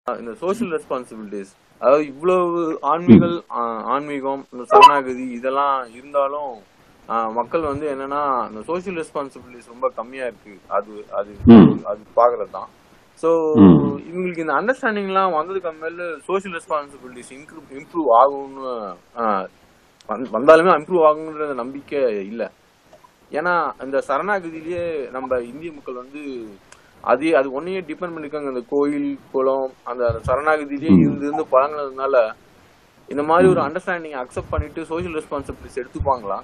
இந்த social responsibilities அதாவது இவ்வளவு ஆன்மீகல் ஆ- ஆன்மீகம் இந்த சரணாகதி இதெல்லாம் இருந்தாலும் ஆ, மக்கள் வந்து என்னன்னா இந்த சோஷியல் ரெஸ்பான்சிபிலிட்டிஸ் ரொம்ப கம்மியா இருக்கு அது அது ம். அது பாக்குறது தான் ஸோ ம். இவங்களுக்கு இந்த அண்டர்ஸ்டாண்டிங்லாம் வந்ததுக்கு அப்புறமேல சோஷியல் ரெஸ்பான்சிபிலிட்டிஸ் இம்ப்ரூவ் இம்ப்ரூவ் ஆகும்னு ஆ, வந்- வந்தாலுமே இம்ப்ரூவ் ஆகுங்கிற நம்பிக்கை இல்ல ஏன்னா இந்த சரணாகதியிலேயே நம்ம இந்திய மக்கள் வந்து அதே அது ஒன்னையே டிபெண்ட் பண்ணிருக்காங்க அந்த கோயில் குளம் அந்த சரணாகதியிலேயே இருந்து இருந்து பழங்கினதுனால இந்த மாதிரி ஒரு அண்டர்ஸ்டாண்டிங் அக்செப்ட் பண்ணிட்டு சோஷியல் ரெஸ்பான்சிபிலிட்டிஸ் எடுத்துப்பாங்களா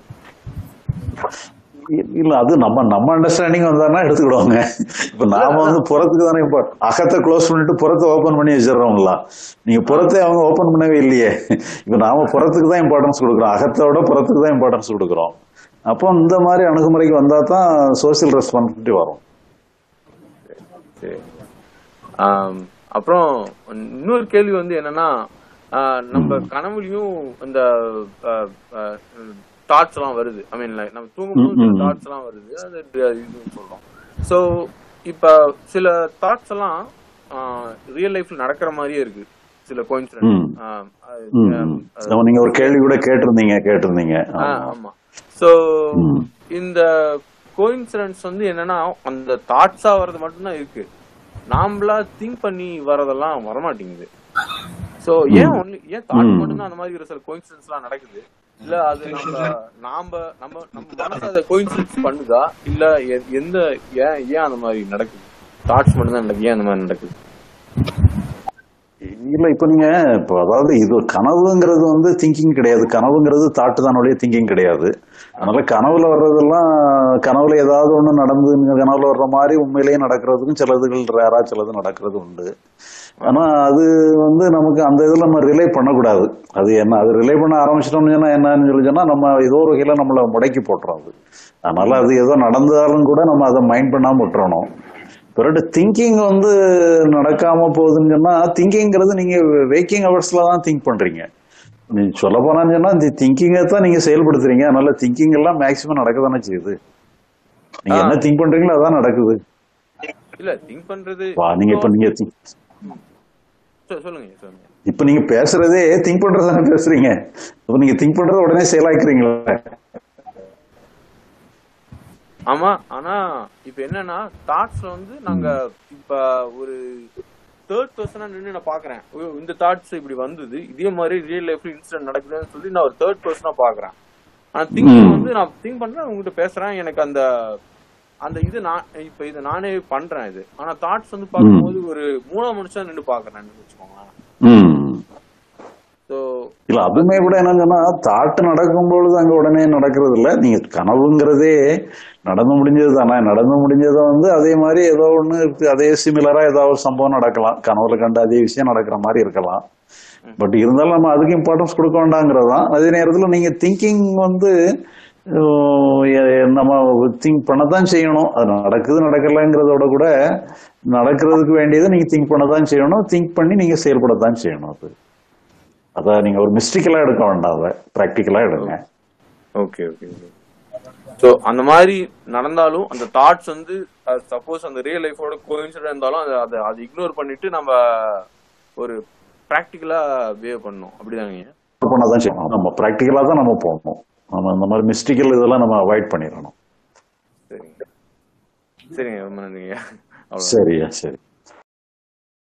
இ- இல்ல அது நம்ம நம்ம அண்டர்ஸ்டாண்டிங் வந்தாருன்னா எடுத்துக்கிடுவாங்க இப்ப நாம வந்து புறத்துக்கு தானே இப்போ அகத்தை க்ளோஸ் பண்ணிட்டு புறத்தை ஓபன் பண்ணி வச்சிடறோம்ல நீங்க புறத்தை அவங்க ஓபன் பண்ணவே இல்லையே இப்ப நாம புறத்துக்கு தான் இம்பார்ட்டன்ஸ் கொடுக்குறோம் அகத்தோட புறத்துக்கு தான் இம்பார்ட்டன்ஸ் கொடுக்குறோம் அப்போ இந்த மாதிரி அணுகுமுறைக்கு வந்தா தான் சோசியல் ரெஸ்பான்சிபிலிட்டி வரும் சரி ஆம், அப்புறம் இன்னொரு கேள்வி வந்து என்னன்னா ஆ, நம்ம கனவுலயும் இந்த தாட்ஸ் எல்லாம் வருது ஐ மீன் நம்ம தூங்கும்போது ம், ம். தாட்ஸ் எல்லாம் வருது அது ட- இதுன்னு சொல்றோம் சோ இப்ப சில தாட்ஸ் எல்லாம் ரியல் லைஃப்ல நடக்கிற மாதிரியே இருக்கு சில ம். கோயின்சிடன்ஸ் ம். அப்ப நீங்க ஒரு கேள்வி கூட கேட்டிருந்தீங்க கேட்டிருந்தீங்க ஆ, ஆமா. ஆமா சோ ம். இந்த கோயின்சிடன்ஸ் வந்து என்னன்னா அந்த தாட்ஸா வர்றது மட்டும்தான் இருக்கு நாமளா திங்க் பண்ணி வரதெல்லாம் வரமாட்டேங்குது சோ ஏன் ஒன்லி ஏன் தாட் ம். மட்டும்தான் அந்த மாதிரி ஒரு சில கோயின்சிடன்ஸ் எல்லாம் நடக்குது இல்ல அது நம்ம நாம நம்ம நம்ம மனசு அதை கோயின்சிடன்ஸ் பண்ணுதா இல்ல எ- எந்த ஏன் ஏன் அந்த மாதிரி நடக்குது தாட்ஸ் மட்டும்தான் நடக்குது ஏன் அந்த மாதிரி நடக்குது இல்ல இப்ப நீங்க இப்போ அதாவது இது கனவுங்கிறது வந்து திங்கிங் கிடையாது கனவுங்கிறது தாட்டு தானுடைய திங்கிங் கிடையாது அதனால கனவுல வர்றதெல்லாம் கனவுல ஏதாவது ஒண்ணு நடந்து கனவுல வர்ற மாதிரி உண்மையிலேயே நடக்கிறதுக்கும் சிலதுகள் ரேரா சிலது நடக்கிறது உண்டு ஆனா அது வந்து நமக்கு அந்த இதுல நம்ம ரிலே பண்ணக்கூடாது அது என்ன அது ரிலே பண்ண ஆரம்பிச்சிட்டோம்னு சொன்னா என்னன்னு சொல்லி சொன்னா நம்ம ஏதோ ஒரு வகையில நம்மள முடக்கி போட்டுரும் அது அதனால அது ஏதோ நடந்தாலும் கூட நம்ம அதை மைண்ட் பண்ணாம விட்டுறணும் பிறகு திங்கிங் வந்து நடக்காம போகுதுன்னு சொன்னா திங்கிங்கிறது நீங்க வேக்கிங் ஹவர்ஸ்ல தான் திங்க் பண்றீங்க நீ சொல்ல போனான்னு சொன்னா இந்த திங்கிங்கை தான் நீங்க செயல்படுத்துறீங்க அதனால திங்கிங் எல்லாம் மேக்சிமம் நடக்க தானே செய்யுது நீங்க என்ன திங்க் பண்றீங்களோ அதான் நடக்குது இல்ல திங்க் பண்றது வா நீங்க இப்ப நீங்க think- சொ- சொல்லுங்க சொல்லுங்க இப்ப நீங்க பேசுறதே திங்க் பண்றது தானே பேசுறீங்க இப்ப நீங்க திங்க் பண்றத உடனே செயலாக்குறீங்களா ஆமா ஆனா இப்ப என்னன்னா தாட்ஸ்ல வந்து நாங்க இப்ப ஒரு தேர்ட் பர்சனா நின்னு நான் பாக்குறேன் ஐயோ, இந்த தாட்ஸ் இப்படி வந்தது இதே மாதிரி ரியல் லைஃப்ல இன்சிடென்ட் நடக்குதுன்னு சொல்லி நான் ஒரு தேர்ட் பர்சனா பாக்குறேன் ஆனா திங்கிங் ம். வந்து நான் திங்க் பண்றேன் உங்ககிட்ட பேசுறேன் எனக்கு அந்த அந்த இது நான் இப்ப இதை நானே பண்றேன் இது ஆனா தாட்ஸ் வந்து பார்க்கும்போது ஒரு மூணாம் மனுஷன் நின்று பாக்குறேன்னு வச்சுக்கோங்களேன் ம் சோ இல்ல அதுமே கூட என்னங்கன்னா தாட்டு நடக்கும் பொழுது அங்க உடனே நடக்கிறது இல்ல நீங்க கனவுங்கிறதே நடந்து முடிஞ்சது தானே நடந்து முடிஞ்சதை வந்து அதே மாதிரி ஏதோ ஒண்ணு இருக்கு. அதே சிமிலரா ஏதாவது ஒரு சம்பவம் நடக்கலாம் கனவுல கண்ட அதே விஷயம் நடக்கிற மாதிரி இருக்கலாம் பட் இருந்தாலும் நம்ம அதுக்கு இம்பார்ட்டன்ஸ் கொடுக்க வேண்டாங்கிறது தான் அதே நேரத்துல நீங்க திங்கிங் வந்து அஹ், எ- நம்ம திங்க் பண்ணத்தான் செய்யணும் அது நடக்குது நடக்கலைங்கிறதோட கூட நடக்கிறதுக்கு வேண்டியதை நீங்க திங்க் பண்ணதான் செய்யணும் திங்க் பண்ணி நீங்க செயல்படத்தான் செய்யணும் அது அத நீங்க ஒரு மிஸ்டிக்கலா எடுக்க வேண்டாம் அதை பிராக்டிக்கலா எடுங்க ஓகே ஓகே சோ அந்த மாதிரி நடந்தாலும் அந்த தாட்ஸ் வந்து சப்போஸ் அந்த ரியல் லைஃபோட கோயின்சிடன்ட் இருந்தாலும் அதை அதை அதை இக்னோர் பண்ணிட்டு நம்ம ஒரு பிராக்டிக்கலா பிஹேவ் பண்ணணும் அப்படிதாங்க பண்ணதான் செய்யணும் நம்ம பிராக்டிக்கலா தான் நம்ம போகணும் நம்ம இந்த மாதிரி மிஸ்டிக்கல் இதெல்லாம் நம்ம அவாய்ட் பண்ணிடணும் சரிங்க சரிங்க ரொம்ப நன்றிங்க அவ்வளோ சரியா சரி